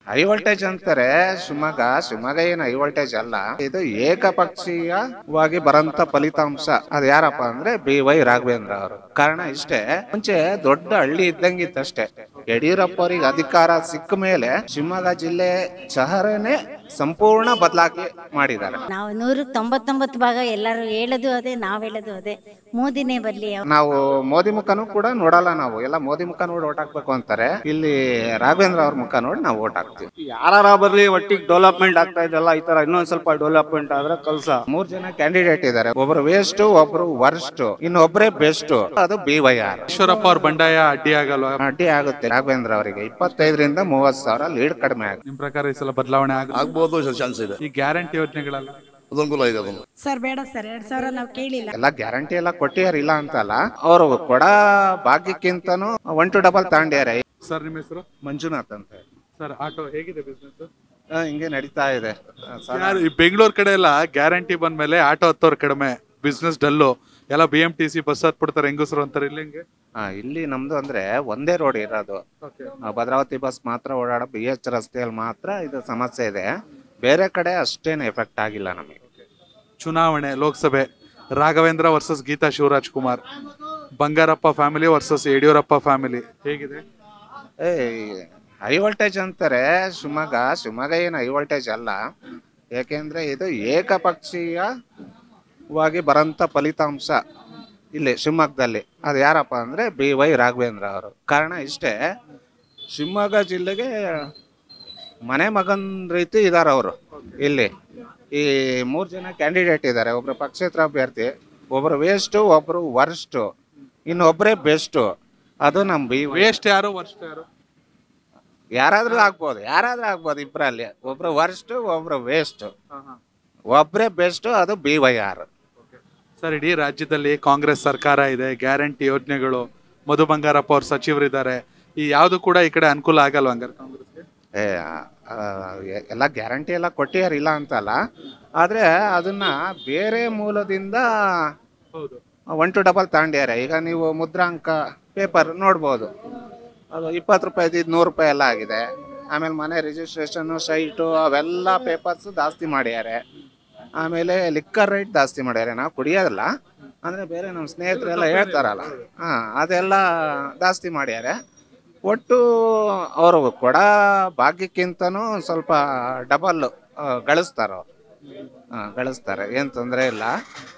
High voltage ಅಂತಾರೆ ಶಿವಮೊಗ್ಗ ಶಿವಮೊಗ್ಗ ಏನು high voltage ಅಲ್ಲ ಇದು ಏಕಪಕ್ಷೀಯವಾಗಿ ಬರಂತ ಫಲಿತಾಂಶ ಅದು ಯಾರಪ್ಪ ಅಂದ್ರೆ ಬಿ ವೈ ರಾಘವೇಂದ್ರ ಅವರು ಕಾರಣ ಇಷ್ಟೇ ಮುಂಚೆ ದೊಡ್ಡ ಹಳ್ಳಿ ಇದ್ದಂಗಿತ್ತಷ್ಟೇ ಯಡಿಯೂರಪ್ಪ ಅವರಿಗೆ ಅಧಿಕಾರ ಸಿಕ್ಕ ಮೇಲೆ ಶಿವಮೊಗ್ಗ ಜಿಲ್ಲೆ ಚಹರನೆ ಸಂಪೂರ್ಣ ಬದಲಾಗಿ ಮಾಡಿದ್ದಾರೆ ನಾವು ನೂರಕ್ಕೆ ತೊಂಬತ್ತೊಂಬತ್ತು ಭಾಗ ಎಲ್ಲರೂ ಹೇಳೋದು ಅದೇ ನಾವು ಹೇಳೋದು ಅದೇ ಮೋದಿನೇ ಬರಲಿ ನಾವು ಮೋದಿ ಮುಖನೂ ಕೂಡ ನೋಡಲ್ಲ ನಾವು ಎಲ್ಲ ಮೋದಿ ಮುಖ ನೋಡಿ ಓಟ್ ಹಾಕ್ಬೇಕು ಅಂತಾರೆ ಇಲ್ಲಿ ರಾಘವೇಂದ್ರ ಅವ್ರ ಮುಖ ನೋಡಿ ನಾವು ಓಟ್ ಹಾಕ್ತೀವಿ ಯಾರ ಬರ್ಲಿ ಒಟ್ಟಿಗೆ ಡೆವಲಪ್ಮೆಂಟ್ ಆಗ್ತಾ ಇದೆಲ್ಲ ಈ ತರ ಇನ್ನೊಂದ್ ಸ್ವಲ್ಪ ಡೆವಲಪ್ಮೆಂಟ್ ಆದ್ರೆ ಕಲ್ಸ ಮೂರ್ ಜನ ಕ್ಯಾಂಡಿಡೇಟ್ ಇದ್ದಾರೆ ಒಬ್ರು ವೇಸ್ಟ್ ಒಬ್ರು ವರ್ಸ್ಟ್ ಇನ್ನೊಬ್ರೇ ಬೆಸ್ಟ್ ಅದು ಬಿ ವೈ ಆರ್ ಈಶ್ವರಪ್ಪ ಅವ್ರ ಬಂಡಾಯ ಅಡ್ಡಿ ಆಗಲ್ವಾ ಅಡ್ಡಿ ಆಗುತ್ತೆ ರಾಘವೇಂದ್ರ ಅವರಿಗೆ ಇಪ್ಪತ್ತೈದರಿಂದ ಮೂವತ್ ಸಾವಿರ ಲೀಡ್ ಕಡಿಮೆ ಆಗುತ್ತೆ ನಿಮ್ ಪ್ರಕಾರ ಈ ಸಲ ಬದಲಾವಣೆ ಆಗ ಆಗ್ಬೋದು ಚಾನ್ಸ್ ಇದೆ ಈ ಗ್ಯಾರಂಟಿ ಯೋಜನೆಗಳೆಲ್ಲ ಅದೊಂದು ಇದೆ ಅದೊಂದು ಸರ್ ಬೇಡ ಸರ್ ಎರಡ್ ಸಾವಿರ ನಾವು ಕೇಳಿಲ್ಲ ಎಲ್ಲ ಗ್ಯಾರಂಟಿ ಎಲ್ಲ ಕೊಟ್ಟಿಯಾರ ಇಲ್ಲ ಅಂತಲ್ಲ ಅವರು ಕೊಡ ಭಾಗ್ಯಕ್ಕಿಂತನೂ ಒನ್ ಟು ಡಬಲ್ ತಾಂಡ್ಯಾರ ಸರ್ ನಿಮ್ಮ ಹೆಸರು ಮಂಜುನಾಥ್ ಅಂತ ಹೇಳಿ. ಸರ್ ಆಟೋ ಹೇಗಿದೆ ಬಿಸ್ನೆಸ್ ಆ, ಹಿಂಗೆ ನಡೀತಾ ಇದೆ ಆ, ಸರ್, ಯಾರು ಈ ಬೆಂಗಳೂರು ಕಡೆ ಎಲ್ಲ ಗ್ಯಾರಂಟಿ ಬಂದ್ಮೇಲೆ ಆಟೋ ಹತ್ತೋರ್ ಕಡಿಮೆ ಬಿಸ್ನೆಸ್ ಡಲ್ಲು ಎಲ್ಲ B M T C bus ಹತ್ಬಿಡ್ತಾರೆ ಹೆಂಗಸರು ಅಂತಾರೆ ಇಲ್ಲಿ ಹೆಂಗೆ ಆ, ಇಲ್ಲಿ ನಮ್ದು ಅಂದ್ರೆ ಒಂದೇ ರೋಡ್ ಇರೋದು ಆ, ಭದ್ರಾವತಿ ಬಸ್ ಮಾತ್ರ ಓಡಾಡೋ ಬಿ ಎಚ್ ರಸ್ತೆಯಲ್ಲಿ ಮಾತ್ರ ಇದು ಸಮಸ್ಯೆ ಇದೆ ಬೇರೆ ಕಡೆ ಅಷ್ಟೇನು ಎಫೆಕ್ಟ್ ಆಗಿಲ್ಲ ನಮಗೆ ಚುನಾವಣೆ Lok Sabha Raghavendra versus Geetha Shivaraj Kumar Bangarappa family versus Yediyurappa family ಹೇಗಿದೆ ಏ ಹೈ ವೋಲ್ಟೇಜ್ ಅಂತಾರೆ ಶಿವಮೊಗ್ಗ ಶಿವಮೊಗ್ಗ ಏನು ಹೈ ವೋಲ್ಟೇಜ್ ಅಲ್ಲ ಯಾಕೆಂದ್ರೆ ಇದು ಏಕಪಕ್ಷೀಯವಾಗಿ ಬರಂತ ಫಲಿತಾಂಶ ಇಲ್ಲಿ ಶಿವಮೊಗ್ಗದಲ್ಲಿ ಅದು ಯಾರಪ್ಪ ಅಂದ್ರೆ ಬಿ ವೈ ರಾಘವೇಂದ್ರ ಅವರು ಕಾರಣ ಇಷ್ಟೇ ಶಿವಮೊಗ್ಗ ಜಿಲ್ಲೆಗೆ ಮನೆ ಮಗನ್ ರೀತಿ ಇದಾರೆ ಅವರು ಇಲ್ಲಿ ಈ ಮೂರು ಜನ ಕ್ಯಾಂಡಿಡೇಟ್ ಇದ್ದಾರೆ ಒಬ್ರು ಪಕ್ಷೇತರ ಅಭ್ಯರ್ಥಿ ಒಬ್ರು ವೇಸ್ಟು ಒಬ್ರು ವರ್ಸ್ಟು ಇನ್ನೊಬ್ರೇ ಬೆಸ್ಟು ಅದು ನಮ್ಮ ಬಿ ವೈ ವೇಸ್ಟ್ ಯಾರು ವರ್ಷ ಯಾರು ಯಾರಾದ್ರೂ ಆಗ್ಬೋದು ಯಾರಾದ್ರೂ ಆಗ್ಬೋದು ಇಬ್ಬರಲ್ಲಿ ಒಬ್ರು ವರ್ಸ್ಟ್ ಒಬ್ರು ವೇಸ್ಟ್ ಒಬ್ರೇ ಬೆಸ್ಟ್ ಅದು ಬಿ ವೈ ಆರ್ ಸರ್ ಇಡೀ ರಾಜ್ಯದಲ್ಲಿ ಕಾಂಗ್ರೆಸ್ ಸರ್ಕಾರ ಇದೆ ಗ್ಯಾರಂಟಿ ಯೋಜನೆಗಳು ಮಧು ಬಂಗಾರಪ್ಪ ಅವ್ರ ಸಚಿವರಿದ್ದಾರೆ ಈ ಯಾವುದು ಕೂಡ ಈ ಕಡೆ ಅನುಕೂಲ ಆಗಲ್ವಾ ಹಂಗಾರೆ ಕಾಂಗ್ರೆಸ್ಗೆ ಏ, ಆ, ಎ- ಎಲ್ಲ ಗ್ಯಾರಂಟಿ ಎಲ್ಲ ಕೊಟ್ಟಿಯಾರ ಇಲ್ಲ ಅಂತಲ್ಲ ಆದ್ರೆ ಅದನ್ನ ಬೇರೆ ಮೂಲದಿಂದ ಹೌದು ಒನ್ ಟು ಡಬಲ್ ತಾಂಡ್ಯಾರ ಈಗ ನೀವು ಮುದ್ರಾಂಕ ಪೇಪರ್ ನೋಡ್ಬೋದು ಅದು ಇಪ್ಪತ್ತು ರೂಪಾಯಿ ಇದು ನೂರು ರೂಪಾಯಿ ಎಲ್ಲ ಆಗಿದೆ ಆಮೇಲೆ ಮನೆ ರಿಜಿಸ್ಟ್ರೇಷನ್ ಸೈಟು ಅವೆಲ್ಲ ಪೇಪರ್ಸ್ ಜಾಸ್ತಿ ಮಾಡ್ಯಾರೆ ಆಮೇಲೆ ಲಿಕ್ಕರ್ ರೇಟ್ ಜಾಸ್ತಿ ಮಾಡ್ಯಾರೆ ನಾವು ಕುಡಿಯೋದಲ್ಲ ಅಂದರೆ ಬೇರೆ ನಮ್ಮ ಸ್ನೇಹಿತರೆಲ್ಲ ಹೇಳ್ತಾರಲ್ಲ ಹಾಂ ಅದೆಲ್ಲ ಜಾಸ್ತಿ ಮಾಡ್ಯಾರೆ ಒಟ್ಟು ಅವರು ಕೊಡ ಭಾಗ್ಯಕ್ಕಿಂತನೂ ಸ್ವಲ್ಪ ಡಬಲ್ ಗಳಿಸ್ತಾರೆ ಅವ್ರು ಹಾಂ ಗಳಿಸ್ತಾರೆ ಏನು ತೊಂದರೆ ಇಲ್ಲ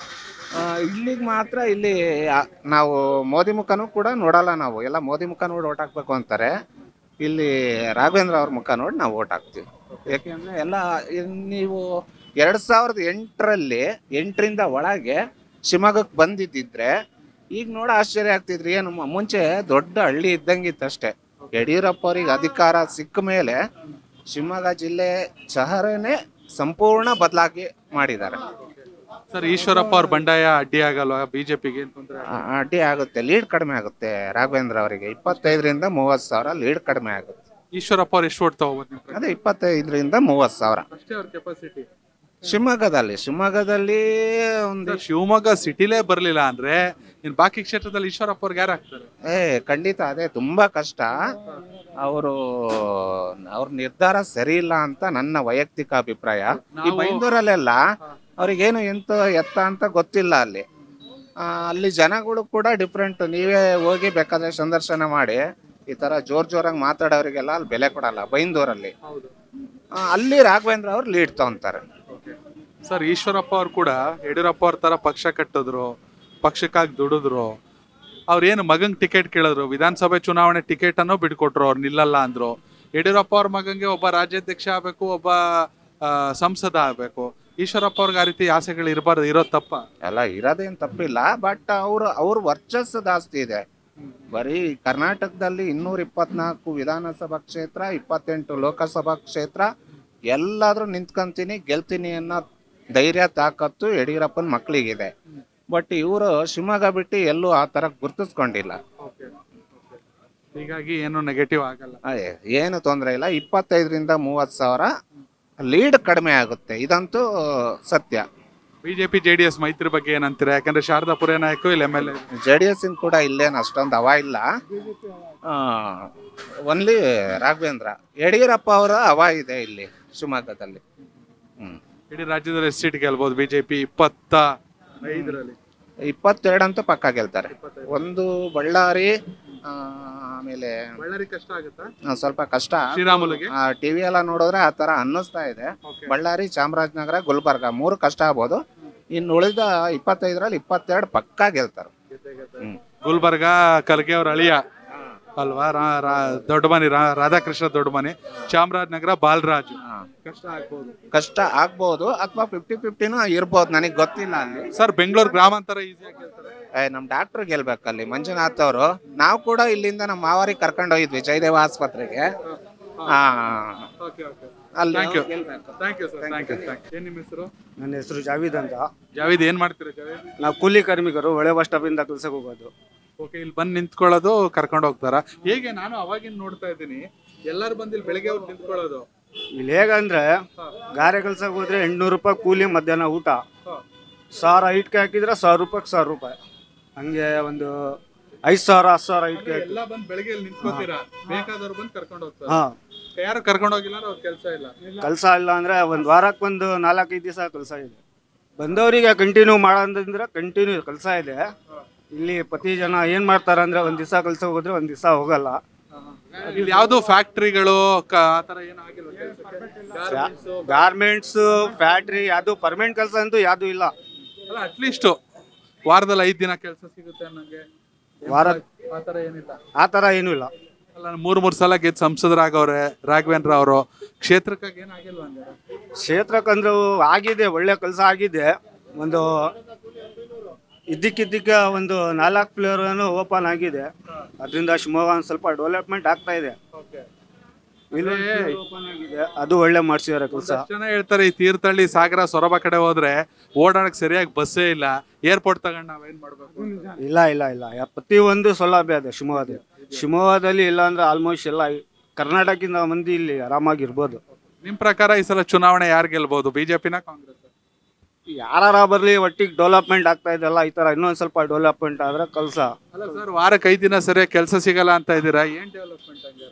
ಇಲ್ಲಿಗೆ ಮಾತ್ರ ಇಲ್ಲಿ ಆ, ನಾವು ಮೋದಿ ಮುಖನೂ ಕೂಡ ನೋಡಲ್ಲ ನಾವು ಎಲ್ಲ ಮೋದಿ ಮುಖ ನೋಡಿ ಓಟ್ ಹಾಕ್ಬೇಕು ಅಂತಾರೆ ಇಲ್ಲಿ ರಾಘವೇಂದ್ರ ಅವ್ರ ಮುಖ ನೋಡಿ ನಾವು ಓಟ್ ಹಾಕ್ತೀವಿ ಯಾಕೆಂದ್ರೆ ಎಲ್ಲ ಇನ್ ನೀವು ಎರಡ್ ಸಾವಿರದ ಎಂಟರಲ್ಲಿ ಎಂಟರಿಂದ ಒಳಗೆ ಶಿವಮೊಗ್ಗಕ್ಕೆ ಬಂದಿದ್ದಿದ್ರೆ ಈಗ ನೋಡ ಆಶ್ಚರ್ಯ ಆಗ್ತಿದ್ರಿ ಏನು ಮ- ಮುಂಚೆ ದೊಡ್ಡ ಹಳ್ಳಿ ಇದ್ದಂಗಿತ್ತಷ್ಟೇ ಯಡಿಯೂರಪ್ಪ ಅವ್ರಿಗೆ ಅಧಿಕಾರ ಸಿಕ್ಕ ಮೇಲೆ ಶಿವಮೊಗ್ಗ ಜಿಲ್ಲೆ ಚಹರನೆ ಸಂಪೂರ್ಣ ಬದಲಾಗಿ ಮಾಡಿದ್ದಾರೆ ಸರ್ ಈಶ್ವರಪ್ಪ ಅವ್ರ ಬಂಡಾಯ ಅಡ್ಡಿ ಆಗಲ್ವಾ ಬಿಜೆಪಿಗೆ ತೊಂದರೆ ಆ- ಅಡ್ಡಿ ಆಗುತ್ತೆ ಲೀಡ್ ಕಡಿಮೆ ಆಗುತ್ತೆ ರಾಘವೇಂದ್ರ ಅವರಿಗೆ ಇಪ್ಪತ್ತೈದರಿಂದ ಮೂವತ್ತು ಸಾವಿರ ಲೀಡ್ ಕಡಿಮೆ ಆಗುತ್ತೆ ಈಶ್ವರಪ್ಪ ಅವ್ರು ಎಷ್ಟು ಓಟ್ ತಗೋಬೋದು ನಿಮ್ ಪ್ರಕಾರ? ಅದೇ ಇಪ್ಪತ್ತೈದರಿಂದ ಮೂವತ್ತು ಸಾವಿರ ಅಷ್ಟೇ ಅವ್ರ ಕೆಪಾಸಿಟಿ ಶಿವಮೊಗ್ಗದಲ್ಲಿ ಶಿವಮೊಗ್ಗದಲ್ಲಿ ಒಂದು ಶಿವಮೊಗ್ಗ ಸಿಟಿಲೇ ಬರ್ಲಿಲ್ಲ ಅಂದ್ರೆ ಇನ್ ಬಾಕಿ ಕ್ಷೇತ್ರದಲ್ಲಿ ಈಶ್ವರಪ್ಪ ಅವ್ರಿಗೆ ಯಾರು ಆಗ್ತಾರೆ ಏ ಖಂಡಿತ ಅದೇ ತುಂಬಾ ಕಷ್ಟ ಅವರು ಅವ್ರ ನಿರ್ಧಾರ ಸರಿ ಇಲ್ಲ ಅಂತ ನನ್ನ ವೈಯಕ್ತಿಕ ಅಭಿಪ್ರಾಯ ಈ ನಾವು- ಬೈಂದೂರಲ್ಲೆಲ್ಲ ಅವ್ರಿಗೇನು ಎಂತ ಎತ್ತ ಅಂತ ಗೊತ್ತಿಲ್ಲ ಅಲ್ಲಿ ಆ, ಅಲ್ಲಿ ಜನಗಳು ಕೂಡ ಡಿಫ್ರೆಂಟ್ ನೀವೇ ಹೋಗಿ ಬೇಕಾದ್ರೆ ಸಂದರ್ಶನ ಮಾಡಿ ಈ ತರ ಜೋರ್ ಜೋರಾಗಿ ಮಾತಾಡೋರಿಗೆಲ್ಲ ಅಲ್ಲಿ ಬೆಲೆ ಕೊಡಲ್ಲ ಬೈಂದೂರಲ್ಲಿ ಆ, ಅಲ್ಲಿ ರಾಘವೇಂದ್ರ ಅವ್ರು ಲೀಡ್ ತಗೊಂತಾರೆ ಸರ್ ಈಶ್ವರಪ್ಪ ಅವ್ರು ಕೂಡ ಯಡಿಯೂರಪ್ಪ ಅವ್ರ ತರ ಪಕ್ಷ ಕಟ್ಟಿದ್ರು ಪಕ್ಷಕ್ಕಾಗಿ ದುಡಿದ್ರು ಅವ್ರೇನು ಮಗಂಗ್ ಟಿಕೆಟ್ ಕೇಳಿದ್ರು ವಿಧಾನಸಭೆ ಚುನಾವಣೆ ಟಿಕೆಟ್ ಅನ್ನೋ ಬಿಟ್ಕೊಟ್ರು ಅವ್ರು ನಿಲ್ಲಲ್ಲ ಅಂದ್ರು ಯಡಿಯೂರಪ್ಪ ಅವ್ರ ಮಗಂಗೆ ಒಬ್ಬ ರಾಜ್ಯಾಧ್ಯಕ್ಷ ಆಗ್ಬೇಕು ಒಬ್ಬ ಆ, ಸಂಸದ ಆಗ್ಬೇಕು ಈಶ್ವರಪ್ಪ ಅವ್ರಿಗೆ ಆ ರೀತಿ ಆಸೆಗಳು ಇರಬಾರ್ದು ಇರೋದ್ ತಪ್ಪ ಎಲ್ಲ ಇರೋದೇನ್ ತಪ್ಪಿಲ್ಲ ಬಟ್ ಅವ್ರ ಅವ್ರ ವರ್ಚಸ್ಸು ಜಾಸ್ತಿ ಇದೆ ಬರೀ ಕರ್ನಾಟಕದಲ್ಲಿ ಇನ್ನೂರ ಇಪ್ಪತ್ನಾಲ್ಕು ವಿಧಾನಸಭಾ ಕ್ಷೇತ್ರ ಇಪ್ಪತ್ತೆಂಟು ಲೋಕಸಭಾ ಕ್ಷೇತ್ರ ಎಲ್ಲಾದ್ರೂ ನಿಂತ್ಕೊಂತೀನಿ ಗೆಲ್ತೀನಿ ಅನ್ನೋ ಧೈರ್ಯ ತಾಕತ್ತು ಯಡಿಯೂರಪ್ಪನ ಮಕ್ಕಳಿಗಿದೆ ಬಟ್ ಇವರು ಶಿವಮೊಗ್ಗ ಬಿಟ್ಟು ಎಲ್ಲೂ ಆ ತರ ಗುರ್ತಿಸ್ಕೊಂಡಿಲ್ಲ ಹೀಗಾಗಿ ಏನು ನೆಗೆಟಿವ್ ಆಗಲ್ಲ ಅದೇ ಏನು ತೊಂದರೆ ಇಲ್ಲ ಇಪ್ಪತ್ತೈದರಿಂದ ಮೂವತ್ತು ಸಾವಿರ ಲೀಡ್ ಕಡಿಮೆ ಆಗುತ್ತೆ ಇದಂತೂ ಸತ್ಯ ಬಿಜೆಪಿ ಜೆ ಡಿ ಎಸ್ ಮೈತ್ರಿ ಬಗ್ಗೆ ಏನಂತೀರಾ ಯಾಕಂದ್ರೆ ಶಾರದಾಪುರ ನಾಯಕು ಇಲ್ಲಿ M L A J D S ಕೂಡ ಇಲ್ಲೇನು ಅಷ್ಟೊಂದು ಹವಾ ಇಲ್ಲ ಒನ್ಲಿ ರಾಘವೇಂದ್ರ ಯಡಿಯೂರಪ್ಪ ಅವರ ಹವಾ ಇದೆ ಇಲ್ಲಿ ಶಿವಮೊಗ್ಗದಲ್ಲಿ ಹ್ಮ್ ಇಡೀ ರಾಜ್ಯದಲ್ಲಿ ಎಷ್ಟು ಸೀಟ್ ಗೆಲ್ಬಹುದು ಬಿಜೆಪಿ ಇಪ್ಪತ್ತ ಐದರಲ್ಲಿ ಇಪ್ಪತ್ತೆರಡಂತೂ ಪಕ್ಕ ಗೆಲ್ತಾರೆ ಒಂದು ಬಳ್ಳಾರಿ ಆ, ಆಮೇಲೆ ಬಳ್ಳಾರಿ ಕಷ್ಟ ಆಗುತ್ತಾ ಆ, ಸ್ವಲ್ಪ ಕಷ್ಟ ಶ್ರೀರಾಮುಲುಗೆ ಟಿವಿ ಎಲ್ಲ ನೋಡಿದ್ರೆ ಆ ತರ ಅನ್ನಿಸ್ತಾ ಇದೆ ಬಳ್ಳಾರಿ ಚಾಮರಾಜನಗರ ಗುಲ್ಬರ್ಗ ಮೂರು ಕಷ್ಟ ಆಗ್ಬೋದು ಇನ್ನು ಉಳಿದ ಇಪ್ಪತ್ತೈದರಲ್ಲಿ ಇಪ್ಪತ್ತೆರಡು ಪಕ್ಕ ಗೆಲ್ತಾರೆ ಹ್ಮ್ ಗುಲ್ಬರ್ಗ ಕಲ್ಗೆ ಅವ್ರ ಅಳಿಯ ಅಲ್ವಾ ರಾ- ರಾ- ದೊಡ್ಡ ಮನೆ ರಾ- ರಾಧಾಕೃಷ್ಣ ದೊಡ್ಡ ಮನೆ ಚಾಮರಾಜನಗರ ಬಾಲರಾಜು ಹಾ. ಕಷ್ಟ ಆಗ್ಬೋದು ಕಷ್ಟ ಆಗ್ಬೋದು ಅಥವಾ ಫಿಫ್ಟಿ ಫಿಫ್ಟಿನೂ ಇರ್ಬೋದು ನನಗೆ ಗೊತ್ತಿಲ್ಲ ಅಲ್ಲಿ ಸರ್ ಬೆಂಗಳೂರು ಗ್ರಾಮಾಂತರ ಈಸಿಯಾಗಿ ಗೆಲ್ತಾರೆ ಏ, ನಮ್ ಡಾಕ್ಟರ್ ಗೆಲ್ಬೇಕಲ್ಲಿ ಮಂಜುನಾಥ್ ಅವರು ನಾವು ಕೂಡ ಇಲ್ಲಿಂದ ನಮ್ಮ ಮಾವಾರಿಗೆ ಕರ್ಕೊಂಡು ಹೋಗಿದ್ವಿ ಜಯದೇವ ಆಸ್ಪತ್ರೆಗೆ ಆ, ಓಕೆ ಓಕೆ ಅಲ್ಲಿ ಥ್ಯಾಂಕ್ ಯು ಗೆಲ್ಬೇಕು. Thank you sir thank you thank you ಏನು ನಿಮ್ಮ ಹೆಸರು ನನ್ನ ಹೆಸರು ಜಾವೀದ್ ಅಂತ ಜಾವೇದ್ ಏನ್ ಮಾಡ್ತೀರಾ ಜಾವೇದ್ ನಾವು ಕೂಲಿ ಕಾರ್ಮಿಕರು ಒಳ್ಳೆ ಬಸ್ ಸ್ಟಾಪಿಂದ ಕೆಲ್ಸಕ್ಕೆ ಹೋಗೋದು ಓಕೆ ಇಲ್ಲಿ ಬಂದು ನಿಂತ್ಕೊಳ್ಳೋದು ಕರ್ಕೊಂಡು ಹೋಗ್ತಾರಾ ಹೇಗೆ ನಾನು ಅವಾಗಿನ ನೋಡ್ತಾ ಇದ್ದೀನಿ ಎಲ್ಲರೂ ಬಂದು ಇಲ್ಲಿ ಬೆಳಗ್ಗೆ ಅವ್ರು ನಿಂತ್ಕೊಳ್ಳೋದು ಇಲ್ಲಿ ಹೇಗಂದ್ರೆ ಗಾರೆ ಕೆಲ್ಸಕ್ಕೆ ಹೋದ್ರೆ ಎಂಟ್ನೂರು ರೂಪಾಯಿ ಕೂಲಿ ಮಧ್ಯಾಹ್ನ ಊಟ ಸಾವಿರ ಇಟ್ಕೆ ಹಾಕಿದ್ರೆ ಸಾವಿರ ರೂಪಾಯಿಗೆ ಸಾವಿರ ರೂಪಾಯಿ ಹಂಗೆ ಒಂದು ಐದು ಸಾವಿರ ಹತ್ತು ಸಾವಿರ ಇಟ್ಕೆ ಹಾಕಿ ಎಲ್ಲ ಬಂದು ಬೆಳಗ್ಗೆ ಇಲ್ಲಿ ನಿಂತ್ಕೋತೀರಾ ಬೇಕಾದವ್ರು ಬಂದು ಕರ್ಕೊಂಡು ಹೋಗ್ತಾರೆ ಹಾಂ ಯಾರು ಕರ್ಕೊಂಡು ಹೋಗಿಲ್ಲ ಅಂದ್ರೆ ಅವ್ರ ಕೆಲಸ ಇಲ್ಲ ಕೆಲಸ ಇಲ್ಲ ಅಂದ್ರೆ ಒಂದು ವಾರಕ್ಕೆ ಒಂದು ನಾಲ್ಕೈದು ದಿವಸ ಕೆಲಸ ಇದೆ ಬಂದವರಿಗೆ ಕಂಟಿನ್ಯೂ ಮಾಡೋದಂದ್ರೆ ಕಂಟಿನ್ಯೂ ಕೆಲಸ ಇದೆ ಇಲ್ಲಿ ಪ್ರತಿ ಜನ ಏನು ಮಾಡ್ತಾರೆ ಅಂದ್ರೆ ಒಂದು ದಿವಸ ಕೆಲಸ ಹೋದ್ರೆ ಒಂದು ದಿವಸ ಹೋಗಲ್ಲ ಇಲ್ಲಿ ಯಾವ್ದು ಫ್ಯಾಕ್ಟ್ರಿಗಳು ಆತರ ಏನು ಆಗಿಲ್ಲ ಕೆಲ್ಸಕ್ಕೆ? ಗಾರ್ಮೆಂಟ್ಸ್ ಫ್ಯಾಕ್ಟ್ರಿ ಯಾವುದು ಪರ್ಮನೆಂಟ್ ಕೆಲಸ ಅಂತೂ ಯಾವುದು ಇಲ್ಲ ಅಲ್ಲ ಅಟ್ಲೀಸ್ಟ್ ವಾರದಲ್ಲಿ ಐದ್ ದಿನ ಕೆಲಸ ಸಿಗುತ್ತೆ ಅನ್ನಂಗೆ ವಾರ ಆತರ ಏನಿಲ್ಲ ಆ ಥರ ಏನೂ ಇಲ್ಲ ಅಲ್ಲ ಮೂರ್ ಮೂರ್ ಸಲ ಗೆದ್ದು ಸಂಸದರಾಗವ್ರೆ ರಾಘವೇಂದ್ರ ಅವರು ಕ್ಷೇತ್ರಕ್ಕಾಗಿ ಏನಾಗಿಲ್ವ ಹಂಗಾರೆ ಕ್ಷೇತ್ರಕ್ಕಂದ್ರೂ ಆಗಿದೆ ಒಳ್ಳೆ ಕೆಲಸ ಆಗಿದೆ ಒಂದು ಇದ್ದಕ್ಕಿದ್ದಕ್ಕೆ ಒಂದು ನಾಲ್ಕು ಫ್ಲೋರ್ ಓಪನ್ ಆಗಿದೆ ಅದರಿಂದ ಶಿವಮೊಗ್ಗ ಒಂದು ಸ್ವಲ್ಪ ಡೆವಲಪ್ಮೆಂಟ್ ಆಗ್ತಾ ಇದೆ ಓಪನ್ ಆಗಿದೆ ಅದು ಒಳ್ಳೆ ಮಾಡ್ಸಿದಾರೆ ಕೆಲಸ ಒಂದಷ್ಟ್ ಜನ ಹೇಳ್ತಾರೆ ಈ ತೀರ್ಥಹಳ್ಳಿ ಸಾಗರ ಸೊರಬ ಕಡೆ ಹೋದ್ರೆ ಓಡಾಡಕ್ ಸರಿಯಾಗಿ ಬಸ್ಸೇ ಇಲ್ಲ ಏರ್ಪೋರ್ಟ್ ತಗೊಂಡ್ ನಾವೇನ್ ಮಾಡ್ಬೇಕು ಅಂತ. ಇಲ್ಲ ಇಲ್ಲ ಇಲ್ಲ ಯಾ- ಪ್ರತಿಯೊಂದು ಸೌಲಭ್ಯ ಇದೆ ಶಿವಮೊಗ್ಗದಲ್ಲಿ ಶಿವಮೊಗ್ಗದಲ್ಲಿ ಇಲ್ಲ ಅಂದ್ರೆ ಆಲ್ಮೋಸ್ಟ್ ಎಲ್ಲ ಕರ್ನಾಟಕದಿಂದ ಮಂದಿ ಇಲ್ಲಿ ಆರಾಮಾಗಿರ್ಬೋದು ನಿಮ್ ಪ್ರಕಾರ ಈ ಸಲ ಚುನಾವಣೆ ಯಾರು ಗೆಲ್ಬಹುದು ಬಿಜೆಪಿನ ಕಾಂಗ್ರೆಸ್ ಯಾರ ಬರಲಿ ಒಟ್ಟಿಗೆ ಡೆವಲಪ್ಮೆಂಟ್ ಆಗ್ತಾ ಇದೆಲ್ಲ ಈ ಥರ ಇನ್ನೊಂದು ಸ್ವಲ್ಪ ಡೆವಲಪ್ಮೆಂಟ್ ಆದ್ರೆ ಕೆಲಸ ಅಲ್ಲ ಸರ್ ವಾರಕ್ಕೆ ಐದ್ ದಿನ ಸರಿಯಾಗಿ ಕೆಲಸ ಸಿಗಲ್ಲ ಅಂತ ಇದ್ದೀರಾ ಏನ್ ಡೆವಲಪ್ಮೆಂಟ್ ಹಂಗಾರೆ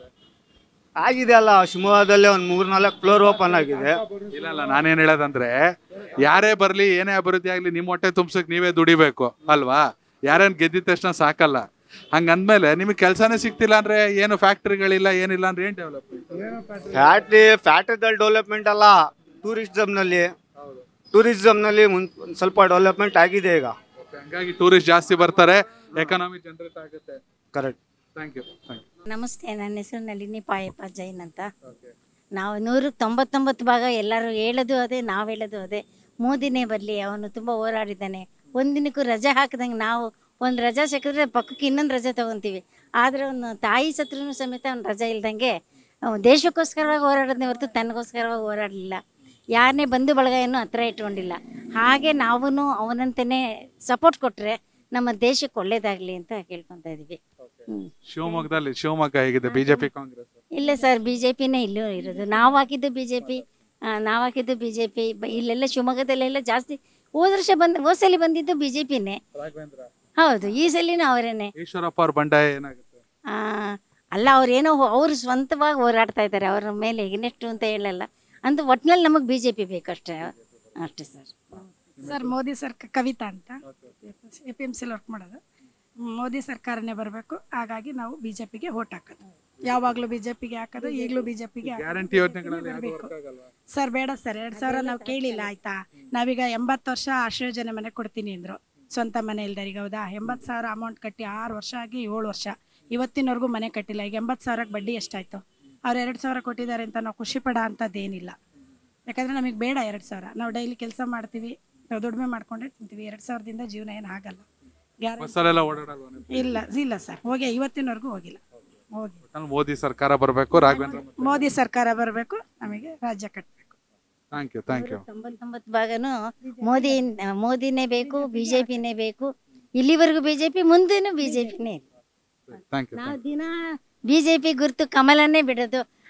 ಆಗಿದೆ ಅಲ್ಲ ಶಿವಮೊಗ್ಗದಲ್ಲೇ ಒಂದು ಮೂರ್ ನಾಲ್ಕು ಫ್ಲೋರ್ ಓಪನ್ ಆಗಿದೆ ಇಲ್ಲ ಇಲ್ಲ ನಾನೇನ್ ಹೇಳೋದಂದ್ರೆ ಯಾರೇ ಬರ್ಲಿ ಏನೇ ಅಭಿವೃದ್ಧಿ ಆಗ್ಲಿ ನಿಮ್ ಹೊಟ್ಟೆ ತುಂಬ್ಸಕ್ ನೀವೇ ದುಡಿಬೇಕು ಅಲ್ವಾ ಯಾರೇನ್ ಗೆದ್ದಿದ ತಕ್ಷಣ ಸಾಕಲ್ಲ ಹಂಗಂದ್ಮೇಲೆ ನಿಮಗೆ ಕೆಲಸನೇ ಸಿಗ್ತಿಲ್ಲ ಅಂದ್ರೆ ಏನು ಫ್ಯಾಕ್ಟ್ರಿಗಳಿಲ್ಲ ಏನಿಲ್ಲ ಅಂದ್ರೆ ಏನ್ ಡೆವಲಪ್ಮೆಂಟ್ ಫ್ಯಾಕ್ಟ್ರಿ ಫ್ಯಾಕ್ಟ್ರಿದಲ್ಲಿ ಡೆವಲಪ್ಮೆಂಟ್ ಅಲ್ಲ ಟೂರಿಸಮ್ನಲ್ಲಿ ಟೂರಿಸಮ್ನಲ್ಲಿ ಮುನ್ ಒಂದ್ ಸ್ವಲ್ಪ ಡೆವಲಪ್ಮೆಂಟ್ ಆಗಿದೆ ಈಗ ಹಂಗಾಗಿ ಟೂರಿಸ್ಟ್ ಜಾಸ್ತಿ ಬರ್ತಾರೆ ಎಕನಾಮಿ ಜನರೇಟ್ ಆಗುತ್ತೆ correct thank you thank you ನಮಸ್ತೆ ನನ್ನ ಹೆಸರು ನಳಿನಿ ಪಾಯಪ್ಪ ಜೈನ್ ಅಂತ ನಾವು ನೂರಕ್ಕೆ ತೊಂಬತ್ತೊಂಬತ್ತು ಭಾಗ ಎಲ್ಲರೂ ಹೇಳೋದು ಅದೇ ನಾವು ಹೇಳೋದು ಅದೇ ಮೋದಿನೇ ಬರಲಿ ಅವನು ತುಂಬ ಹೋರಾಡಿದ್ದಾನೆ ಒಂದಿನಕ್ಕೂ ರಜೆ ಹಾಕಿದಂಗೆ ನಾವು ಒಂದು ರಜೆ ಸಿಕ್ಕಿದ್ರೆ ಪಕ್ಕಕ್ಕೆ ಇನ್ನೊಂದು ರಜೆ ತೊಗೊತೀವಿ ಆದರೆ ಅವನು ತಾಯಿ ಸತ್ರೂ ಸಮೇತ ಅವ್ನು ರಜೆ ಇಲ್ದಂಗೆ ಅವ್ನು ದೇಶಕ್ಕೋಸ್ಕರವಾಗಿ ಹೋರಾಡೋದನ್ನೇ ಹೊರತು ತನಗೋಸ್ಕರವಾಗಿ ಹೋರಾಡಲಿಲ್ಲ ಯಾರನ್ನೇ ಬಂಧು ಬಳಗ ಏನೂ ಹತ್ರ ಇಟ್ಕೊಂಡಿಲ್ಲ ಹಾಗೆ ನಾವೂ ಅವನಂತೆಯೇ ಸಪೋರ್ಟ್ ಕೊಟ್ಟರೆ ನಮ್ಮ ದೇಶಕ್ಕೆ ಒಳ್ಳೇದಾಗಲಿ ಅಂತ ಕೇಳ್ಕೊತಾ ಇದ್ದೀವಿ ಹ್ಞೂ ಶಿವಮೊಗ್ಗದಲ್ಲಿ ಶಿವಮೊಗ್ಗ ಹೇಗಿದೆ ಬಿಜೆಪಿ ಕಾಂಗ್ರೆಸ್ ಇಲ್ಲ ಸರ್ ಬಿ ಜೆ ಪಿನೇ ಇಲ್ಲೂ ಇರೋದು ನಾವು ಹಾಕಿದ್ದು ಬಿ ಜೆ ಪಿ ನಾವು ಹಾಕಿದ್ದು ಬಿ ಜೆ ಪಿ ಇಲ್ಲೆಲ್ಲ ಶಿವಮೊಗ್ಗದಲ್ಲೆಲ್ಲ ಜಾಸ್ತಿ ಹೋದ ವರ್ಷ ಬಂದು ಹೋದ ಸಲ ಬಂದಿದ್ದು ಬಿ ಜೆ ಪಿನೇ ರಾಘವೇಂದ್ರ ಹೌದು ಈ ಸಲಿನೂ ಅವರೇನೆ ಈಶ್ವರಪ್ಪ ಅವ್ರ ಬಂಡಾಯ ಏನಾಗುತ್ತೆ ಅಲ್ಲ ಅವ್ರೇನೋ ಅವರು ಸ್ವಂತವಾಗಿ ಹೋರಾಡ್ತಾ ಇದ್ದಾರೆ ಅವ್ರ ಮೇಲೆ ಎಗ್ನೆಷ್ಟು ಅಂತ ಹೇಳಲ್ಲ ಅಂತ ಒಟ್ನಲ್ಲಿ ನಮಗೆ ಬಿ ಜೆ ಪಿ ಬೇಕಷ್ಟೇ ಅಷ್ಟೇ ಸರ್ ಸರ್ ಮೋದಿ ಸರ್ಕಾರ ಕವಿತಾ ಅಂತ ಎ ಪಿ ಎಮ್ ಸಿಲಿ ವರ್ಕ್ ಮಾಡೋದು ಮೋದಿ ಸರ್ಕಾರನೇ ಬರಬೇಕು ಹಾಗಾಗಿ ನಾವು ಬಿ ಜೆ ಪಿಗೆ ಓಟ್ ಹಾಕೋದು ಯಾವಾಗಲೂ ಬಿ ಜೆ ಪಿಗೆ ಹಾಕೋದು ಈಗಲೂ ಬಿ ಜೆ ಪಿಗೆ ಗ್ಯಾರಂಟಿ ಯೋಜನೆಗಳಲ್ಲಿ ಯಾವ್ದು ಬೇಕು work ಆಗಲ್ವಾ ಸರ್ ಬೇಡ ಸರ್ ಎರಡು ಸಾವಿರ ನಾವು ಕೇಳಿಲ್ಲ ಆಯ್ತಾ ನಾವೀಗ ಎಂಬತ್ತು ವರ್ಷ ಆಶ್ರಯೋಜನೆ ಮನೆ ಕೊಡ್ತೀನಿ ಅಂದರು ಸ್ವಂತ ಮನೆ ಇಲ್ದರಿಗೆ ಹೌದಾ ಎಂಬತ್ತು ಸಾವಿರ ಅಮೌಂಟ್ ಕಟ್ಟಿ ಆರು ವರ್ಷ ಆಗಿ ಏಳು ವರ್ಷ ಇವತ್ತಿನವರೆಗೂ ಮನೆ ಕಟ್ಟಿಲ್ಲ ಈಗ ಎಂಬತ್ತು ಸಾವಿರಕ್ಕೆ ಬಡ್ಡಿ ಎಷ್ಟಾಯಿತು ಅವ್ರು ಎರಡು ಸಾವಿರ ಕೊಟ್ಟಿದ್ದಾರೆ ಅಂತ ನಾವು ಖುಷಿ ಪಡೋ ಅಂಥದ್ದೇನಿಲ್ಲ ಯಾಕಂದರೆ ನಮಗೆ ಬೇಡ ಎರಡು ಸಾವಿರ ನಾವು ಡೈಲಿ ಕೆಲಸ ಮಾಡ್ತೀವಿ ನಾವು ದುಡಿಮೆ ಮಾಡ್ಕೊಂಡೇ ತಿಂತೀವಿ ಎರಡು ಸಾವಿರದಿಂದ ಜೀವನ ಏನು ಆಗಲ್ಲ ಗ್ಯಾರಂಟಿ ಬಸ್ಸಲ್ಲೆಲ್ಲ ಓಡಾಡಲ್ವಾ ನೀವು? ಇಲ್ಲ ಇಲ್ಲ ಸರ್ ಹೋಗಿ ಇವತ್ತಿನವರೆಗೂ ಹೋಗಿಲ್ಲ ಹೋಗಿ ಒಟ್ನಲ್ಲಿ ಮೋದಿ ಸರ್ಕಾರ ಬರಬೇಕು ರಾಘವೇಂದ್ರ ಮೋದಿ ಸರ್ಕಾರ ಬರಬೇಕು ನಮಗೆ ರಾಜ್ಯ ಕಟ್ಟಬೇಕು ಥ್ಯಾಂಕ್ ಯು ಥ್ಯಾಂಕ್ ಯು ತೊಂಬತ್ತೊಂಬತ್ತು ಭಾಗನೂ ಮೋದಿ ಮೋದಿನೇ ಬೇಕು ಬಿ ಜೆ ಪಿನೇ ಬೇಕು ಇಲ್ಲಿವರೆಗೂ ಬಿ ಜೆ ಪಿ ಮುಂದೇನು ಬಿ ಜೆ ಪಿನೇ ಥ್ಯಾಂಕ್ ಯು ನಾವು ದಿನ ಬಿ ಜೆ ಪಿ ಗುರುತು ಕಮಲನ್ನೇ ಬಿಡೋದು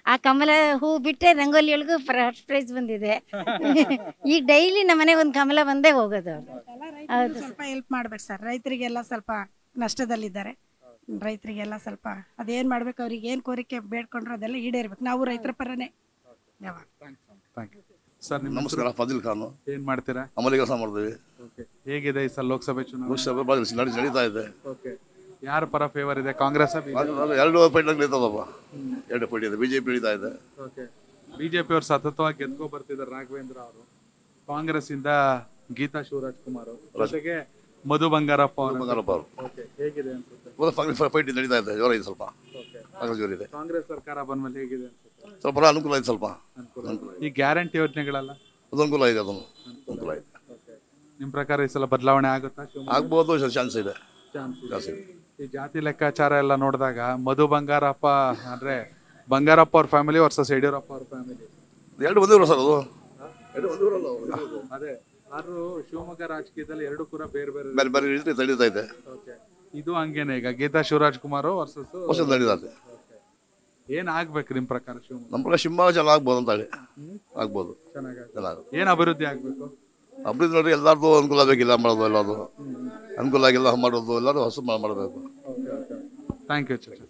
ಆ ಕಮಲ ಹೂ ಬಿಟ್ಟರೆ ರಂಗೋಲಿ ಒಳಗೂ ಫಸ್ಟ್ ಪ್ರೈಸ್ ಬಂದಿದೆ ಈಗ ಡೈಲಿ ನಮ್ಮ ಮನೆಗೆ ಒಂದು ಕಮಲ ಬಂದೇ ಹೋಗೋದು ಅವ್ರು ಹೌದು ಸ್ವಲ್ಪ ಹೆಲ್ಪ್ ಮಾಡ್ಬೇಕು ಸರ್ ರೈತರಿಗೆಲ್ಲ ಸ್ವಲ್ಪ ನಷ್ಟದಲ್ಲಿದ್ದಾರೆ ರೈತರಿಗೆಲ್ಲ ಸ್ವಲ್ಪ ಅದೇನ್ ಮಾಡ್ಬೇಕು ಅವ್ರಿಗೆ ಏನ್ ಕೋರಿಕೆ ಬೇಡ್ಕೊಂಡ್ರು ಅದೆಲ್ಲ ಈಡೇರ್ಬೇಕು ನಾವು ರೈತರ ಪರನೇ ಯಾವಾಗ ಥ್ಯಾಂಕ್ ಯು ಸರ್ ನಿಮ್ಮ ನಮಸ್ಕಾರ ಫಾಜಿಲ್ ಖಾನ್ ಏನ್ ಮಾಡ್ತೀರಾ ಅಮಲಿ ಕೆಲಸ ಮಾಡ್ತೀವಿ ಓಕೆ ಹೇಗಿದೆ ಈ ಸಲ ಲೋಕಸಭೆ ಚುನಾವಣೆ ಲೋಕಸಭೆ ಬಾರಿ ನಡಿ ನಡೀತಾ ಇದೆ ಓಕೆ ಯಾರ ಪರ ಫೇವರ್ ಇದೆ ಕಾಂಗ್ರೆಸ್ ಅದು ಎರಡು ಪೈಟ್ ನಡೀತದಪ್ಪ ಎರಡು ಪೈಟ್ ಇದೆ ಬಿಜೆಪಿ ನಡೀತಾ ಇದೆ ಓಕೆ ಬಿಜೆಪಿ ಅವ್ರು ಸತತವಾಗಿ ಗೆದ್ಕೊ ಬರ್ತಿದ್ದಾರೆ ರಾಘವೇಂದ್ರ ಅವರು ಕಾಂಗ್ರೆಸ್ ಇಂದ ಗೀತಾ ಶಿವರಾಜ್ ಕುಮಾರ್ ಜೊತೆಗೆ ಮಧು ಬಂಗಾರಪ್ಪ ಅವರು ಬಂಗಾರಪ್ಪ ಅವರು ಓಕೆ ಹೇಗಿದೆ ಅನ್ಸುತ್ತೆ ಕಾಂಗ್ರೆಸ್ ಪೈಟ್ ನಡೀತಾ ಇದೆ ಜೋರ ಇದೆ ಸ್ವಲ್ಪ ಓಕೆ ಕಾಂಗ್ರೆಸ್ ಜೋರ ಇದೆ ಕಾಂಗ್ರೆಸ್ ಸರ್ಕಾರ ಬಂದ್ಮೇಲೆ ಹೇಗಿದೆ ಅನ್ಸುತ್ತೆ ಸ್ವಲ್ಪ ಅನುಕೂಲ ಇದೆ ಸ್ವಲ್ಪ ಅನುಕೂಲ ಈ ಗ್ಯಾರಂಟಿ ಯೋಜನೆಗಳೆಲ್ಲ ಅದು ಅನುಕೂಲ ಇದೆ ಅದನ್ನು ಅನುಕೂಲ ಇದೆ ನಿಮ್ ಪ್ರಕಾರ ಈ ಸಲ ಬದಲಾವಣೆ ಆಗುತ್ತಾ ಶಿವಮೊಗ್ಗ ಆಗ್ಬೋದು ಚಾನ್ಸ್ ಇದೆ ಚಾನ್ಸ್ ಇದೆ. ಚಾನ್ಸ್ ಇದೆ ಈ ಜಾತಿ ಲೆಕ್ಕಾಚಾರ ಎಲ್ಲ ನೋಡಿದಾಗ ಮಧು ಬಂಗಾರಪ್ಪ ಅಂದ್ರೆ ಬಂಗಾರಪ್ಪ ಅವ್ರ ಫ್ಯಾಮಿಲಿ ವರ್ಸಸ್ ಯಡಿಯೂರಪ್ಪ ಅವ್ರ ಫ್ಯಾಮಿಲಿ ಎರಡು ಒಂದೇ ಸರ್ ಅದು ಎರಡು ಒಂದೇ ಊರಲ್ಲ ಅವು. ಅದೇ ಆದ್ರೂ ಶಿವಮೊಗ್ಗ ರಾಜಕೀಯದಲ್ಲಿ ಎರಡು ಕೂಡ ಬೇರೆ ಬೇರೆ ಬೇರೆ ಬೇರೆ ರೀತಿ ನಡೀತಾ ಇದೆ ಓಕೆ ಇದು ಹಂಗೇನೆ ಈಗ ಗೀತಾ ಶಿವರಾಜ್ ಕುಮಾರ್ ವರ್ಸಸ್ ವರ್ಷ ನಡೀತಾ ಇದೆ ಏನ್ ಆಗ್ಬೇಕು ನಿಮ್ ಪ್ರಕಾರ ಶಿವಮೊಗ್ಗ ನಮ್ಮ ಪ್ರಕಾರ ಶಿಂಬ ಚೆನ್ನಾಗಿ ಆಗ್ಬೋದು ಅಂತ ಹೇಳಿ ಆಗ್ಬೋದು ಚೆನ್ನಾಗ ಚೆನ್ನಾಗಿ ಏನ್ ಅಭಿವೃದ್ಧಿ ಆಗ್ಬೇಕು ಅಭಿವೃದ್ಧಿ ನೋಡಿ ಎಲ್ಲರದು ಅನುಕೂಲ ಬೇಕಿಲ್ಲ ಮಾಡೋದು ಎಲ್ಲದು ಅನುಕೂಲ ಆಗಿಲ್ಲ ಮಾಡೋದು ಎಲ್ಲರೂ ಹಸು ಮಾಡಬೇಕು ಥ್ಯಾಂಕ್ ಯು ಚರ್ಚೆ